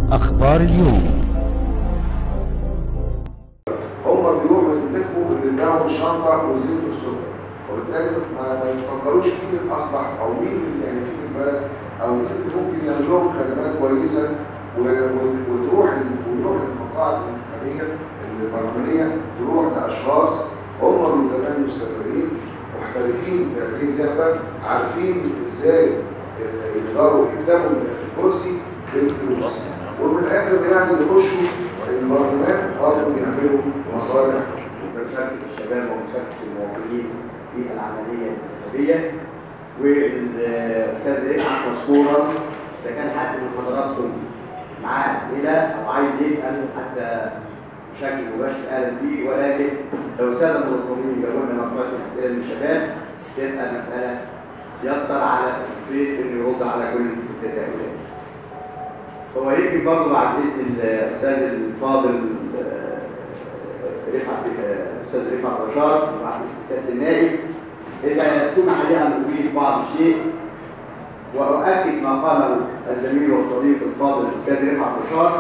أخبار اليوم هم بيروحوا يتفقوا اللي اداهم الشنطه وزيت السكر وبالتالي ما ما يفكروش مين الاصلح او مين اللي يعني في البلد او مين اللي ممكن يعمل لهم خدمات كويسه و- و- وتروح ال- ويروح المقاعد الانتخابيه البرلمانيه تروح لاشخاص هم من زمان مستمرين محترفين في هذه اللعبه عارفين ازاي يقدروا يكسبوا الكرسي بالفلوس ومن الاخر يعني يخشوا البرلمان برضه يعملوا مصالح مشاركة الشباب ومشاركة المواطنين في العملية الانتخابية والأستاذ رفعت مشكورا إذا كان حد من حضراتكم معاه أسئلة أو عايز يسأل حتى بشكل مباشر أهلا بيه ولكن لو السادة المنظمين جابوا لنا مجموعة الأسئلة للشباب تبقى المسألة يسر على البيت إنه يرد على كل التساؤلات. هو يمكن برضه بعد اذن الاستاذ الفاضل آه، رفعت آه، الاستاذ رفعت رشاد وبعد اذن سياده النائب اذا سمح لي ان اضيف بعض الشيء واؤكد ما قاله الزميل والصديق الفاضل الاستاذ رفعت رشاد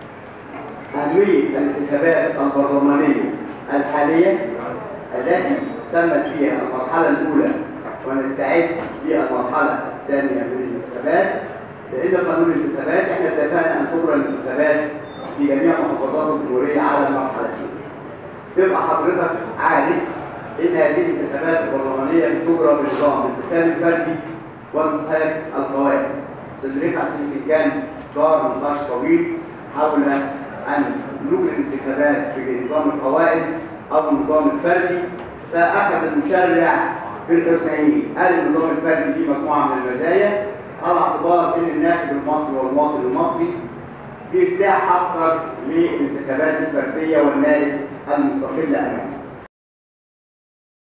اهميه الانتخابات البرلمانيه الحاليه التي تمت فيها المرحله الاولى ونستعد للمرحله الثانيه من الانتخابات لان قانون الانتخابات احنا اتفقنا ان تجرى الانتخابات في جميع محافظات الجمهوريه على المرحلتين. تبقى حضرتك عارف ان هذه الانتخابات البرلمانيه بتجرى بنظام الانتخاب الفردي وانتخاب القوائم. استاذ رفعت يمكن كان دار نقاش طويل حول ان نجري الانتخابات بنظام القوائم او النظام الفردي فاخذ المشرع بالحسنيين قال النظام الفردي فيه مجموعه من المزايا على اعتبار ان الناخب المصري والمواطن المصري بيرتاح اكثر للانتخابات الفرديه والنائب المستقل امامه.